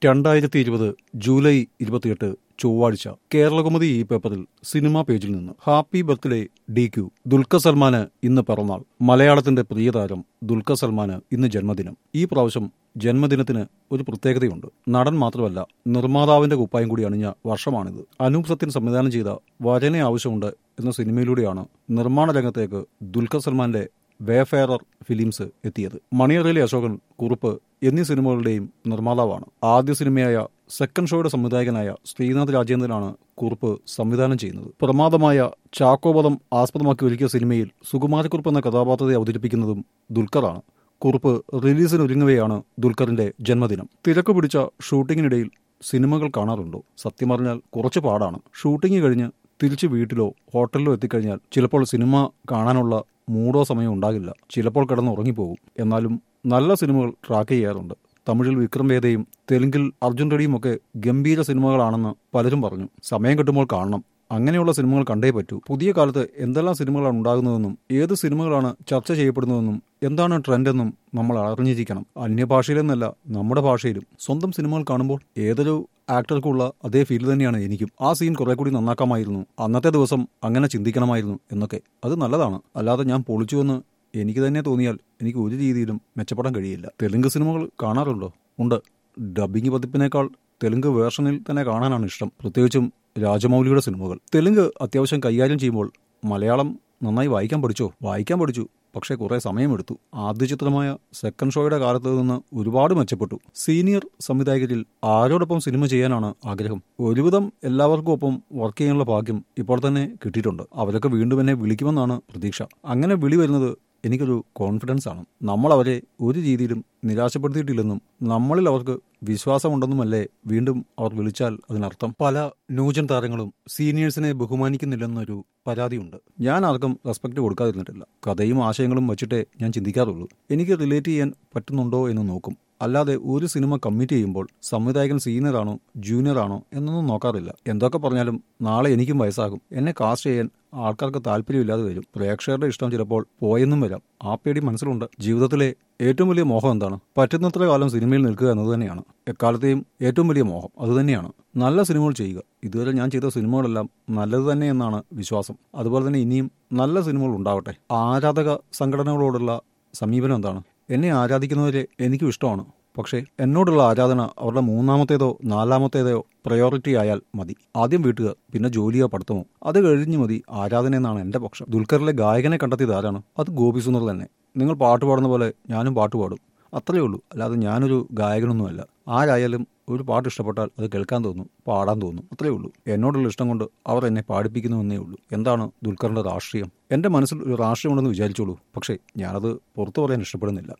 രണ്ടായിരത്തി ഇരുപത് ജൂലൈ ഇരുപത്തിയെട്ട് ചൊവ്വാഴ്ച കേരളകുമതി ഈ പേപ്പറിൽ സിനിമാ പേജിൽ നിന്ന് happy birthday D Q Dulquer സൽമാന് ഇന്ന് പിറന്നാൾ മലയാളത്തിന്റെ പ്രിയതാരം ദുൽഖർ സൽമാന് ഇന്ന് ജന്മദിനം ഈ പ്രാവശ്യം ജന്മദിനത്തിന് ഒരു പ്രത്യേകതയുണ്ട് നടൻ മാത്രമല്ല നിർമ്മാതാവിന്റെ കുപ്പായം കൂടി അണിഞ്ഞ വർഷമാണിത് അനൂപ് സത്യൻ സംവിധാനം ചെയ്ത വരനെ ആവശ്യമുണ്ട് എന്ന സിനിമയിലൂടെയാണ് നിർമ്മാണ രംഗത്തേക്ക് ദുൽഖർ സൽമാന്റെ വേഫെയറർ ഫിലിംസ് എത്തിയത് മണിയറയിലെ അശോകൻ കുറുപ്പ് എന്നീ സിനിമകളുടെയും നിർമ്മാതാവാണ് ആദ്യ സിനിമയായ സെക്കൻഡ് ഷോയുടെ സംവിധായകനായ ശ്രീനാഥ് രാജേന്ദ്രനാണ് കുറുപ്പ് സംവിധാനം ചെയ്യുന്നത് പ്രമാദമായ ചാക്കോപദം ആസ്പദമാക്കി ഒരുക്കിയ സിനിമയിൽ സുകുമാരക്കുറുപ്പ് എന്ന കഥാപാത്രത്തെ അവതരിപ്പിക്കുന്നതും ദുൽഖറാണ് കുറുപ്പ് റിലീസിന് ഒരുങ്ങവെയാണ് ദുൽഖറിന്റെ ജന്മദിനം തിരക്ക് പിടിച്ച ഷൂട്ടിങ്ങിനിടയിൽ സിനിമകൾ കാണാറുണ്ടോ സത്യം പറഞ്ഞാൽ കുറച്ച് പാടാണ് ഷൂട്ടിംഗ് കഴിഞ്ഞ് തിരിച്ച് വീട്ടിലോ ഹോട്ടലിലോ എത്തിക്കഴിഞ്ഞാൽ ചിലപ്പോൾ സിനിമ കാണാനുള്ള മൂടോ സമയം ഉണ്ടാകില്ല ചിലപ്പോൾ കിടന്ന് ഉറങ്ങിപ്പോകും എന്നാലും നല്ല സിനിമകൾ ട്രാക്ക് ചെയ്യാറുണ്ട് തമിഴിൽ വിക്രം വേദയും തെലുങ്കിൽ അർജുൻ റെഡ്ഡിയും ഒക്കെ ഗംഭീര സിനിമകളാണെന്ന് പലരും പറഞ്ഞു സമയം കിട്ടുമ്പോൾ കാണണം അങ്ങനെയുള്ള സിനിമകൾ കണ്ടേ പറ്റൂ പുതിയ കാലത്ത് എന്തെല്ലാം സിനിമകളാണ് ഉണ്ടാകുന്നതെന്നും ഏത് സിനിമകളാണ് ചർച്ച ചെയ്യപ്പെടുന്നതെന്നും എന്താണ് ട്രെൻഡെന്നും നമ്മൾ അറിഞ്ഞിരിക്കണം അന്യഭാഷയിലെന്നല്ല നമ്മുടെ ഭാഷയിലും സ്വന്തം സിനിമകൾ കാണുമ്പോൾ ഏതൊരു ആക്ടർക്കുള്ള അതേ ഫീൽ തന്നെയാണ് എനിക്കും ആ സീൻ കുറെ കൂടി നന്നാക്കാമായിരുന്നു അന്നത്തെ ദിവസം അങ്ങനെ ചിന്തിക്കണമായിരുന്നു എന്നൊക്കെ അത് നല്ലതാണ് അല്ലാതെ ഞാൻ പൊളിച്ചുവെന്ന് എനിക്ക് തന്നെ തോന്നിയാൽ എനിക്ക് ഒരു രീതിയിലും മെച്ചപ്പെടാൻ കഴിയില്ല തെലുങ്ക് സിനിമകൾ കാണാറുണ്ടോ ഉണ്ട് ഡബിങ് പതിപ്പിനേക്കാൾ തെലുങ്ക് വേർഷനിൽ തന്നെ കാണാനാണ് ഇഷ്ടം പ്രത്യേകിച്ചും രാജമൗലിയുടെ സിനിമകൾ തെലുങ്ക് അത്യാവശ്യം കൈകാര്യം ചെയ്യുമ്പോൾ മലയാളം നന്നായി വായിക്കാൻ പഠിച്ചോ വായിക്കാൻ പഠിച്ചു പക്ഷേ കുറേ സമയമെടുത്തു ആദ്യ ചിത്രമായ സെക്കൻഡ് ഷോയുടെ കാലത്ത് നിന്ന് ഒരുപാട് മെച്ചപ്പെട്ടു സീനിയർ സംവിധായകരിൽ ആരോടൊപ്പം സിനിമ ചെയ്യാനാണ് ആഗ്രഹം ഒരുവിധം എല്ലാവർക്കും ഒപ്പം വർക്ക് ചെയ്യാനുള്ള ഭാഗ്യം ഇപ്പോൾ തന്നെ കിട്ടിയിട്ടുണ്ട് അവരൊക്കെ വീണ്ടും എന്നെ വിളിക്കുമെന്നാണ് പ്രതീക്ഷ അങ്ങനെ വിളി വരുന്നത് എനിക്കൊരു കോൺഫിഡൻസ് ആണ് നമ്മൾ അവരെ ഒരു രീതിയിലും നിരാശപ്പെടുത്തിയിട്ടില്ലെന്നും നമ്മളിൽ അവർക്ക് വിശ്വാസമുണ്ടെന്നുമല്ലേ വീണ്ടും അവർ വിളിച്ചാൽ അതിനർത്ഥം പല ന്യൂജൻ താരങ്ങളും സീനിയേഴ്സിനെ ബഹുമാനിക്കുന്നില്ലെന്നൊരു പരാതിയുണ്ട് ഞാൻ ആർക്കും റെസ്പെക്ട് കൊടുക്കാതിരുന്നിട്ടില്ല കഥയും ആശയങ്ങളും വച്ചിട്ടേ ഞാൻ ചിന്തിക്കാറുള്ളൂ എനിക്ക് റിലേറ്റ് ചെയ്യാൻ പറ്റുന്നുണ്ടോ എന്ന് നോക്കും അല്ലാതെ ഒരു സിനിമ കമ്മിറ്റ് ചെയ്യുമ്പോൾ സംവിധായകൻ സീനിയർ ആണോ ജൂനിയർ ആണോ എന്നൊന്നും നോക്കാറില്ല എന്തൊക്കെ പറഞ്ഞാലും നാളെ എനിക്കും വയസ്സാകും എന്നെ കാസ്റ്റ് ചെയ്യാൻ ആൾക്കാർക്ക് താല്പര്യമില്ലാതെ വരും പ്രേക്ഷകരുടെ ഇഷ്ടം ചിലപ്പോൾ പോയെന്നും വരാം ആ പേടി മനസ്സിലുണ്ട് ജീവിതത്തിലെ ഏറ്റവും വലിയ മോഹം എന്താണ് പറ്റുന്നത്ര കാലം സിനിമയിൽ നിൽക്കുക എന്നത് തന്നെയാണ് എക്കാലത്തെയും ഏറ്റവും വലിയ മോഹം അതുതന്നെയാണ് നല്ല സിനിമകൾ ചെയ്യുക ഇതുവരെ ഞാൻ ചെയ്ത സിനിമകളെല്ലാം നല്ലത് തന്നെ എന്നാണ് വിശ്വാസം അതുപോലെ തന്നെ ഇനിയും നല്ല സിനിമകൾ ഉണ്ടാവട്ടെ ആരാധക സംഘടനകളോടുള്ള സമീപനം എന്താണ് എന്നെ ആരാധിക്കുന്നവരെ എനിക്കും ഇഷ്ടമാണ് പക്ഷേ എന്നോടുള്ള ആരാധന അവരുടെ മൂന്നാമത്തേതോ നാലാമത്തേതോ പ്രയോറിറ്റി ആയാൽ മതി ആദ്യം വീട്ടുക പിന്നെ ജോലിയോ പഠിത്തമോ അത് കഴിഞ്ഞ് മതി ആരാധന എന്നാണ് എൻ്റെ പക്ഷം ദുൽഖറിലെ ഗായകനെ കണ്ടെത്തിയത് ആരാണ് അത് ഗോപി സുന്ദർ തന്നെ നിങ്ങൾ പാട്ട് പാടുന്ന പോലെ ഞാനും പാട്ട് പാടും അത്രയേ ഉള്ളൂ അല്ലാതെ ഞാനൊരു ഗായകനൊന്നുമല്ല ആരായാലും ഒരു പാട്ട് ഇഷ്ടപ്പെട്ടാൽ അത് കേൾക്കാൻ തോന്നും പാടാൻ തോന്നും അത്രയേ ഉള്ളൂ എന്നോടുള്ള ഇഷ്ടം കൊണ്ട് അവർ എന്നെ പാടിപ്പിക്കുന്നുവെന്നേ ഉള്ളൂ എന്താണ് ദുൽഖറിന്റെ രാഷ്ട്രീയം എൻ്റെ മനസ്സിൽ ഒരു രാഷ്ട്രീയമുണ്ടെന്ന് വിചാരിച്ചോളൂ പക്ഷേ ഞാനത് പുറത്തു പറയാൻ ഇഷ്ടപ്പെടുന്നില്ല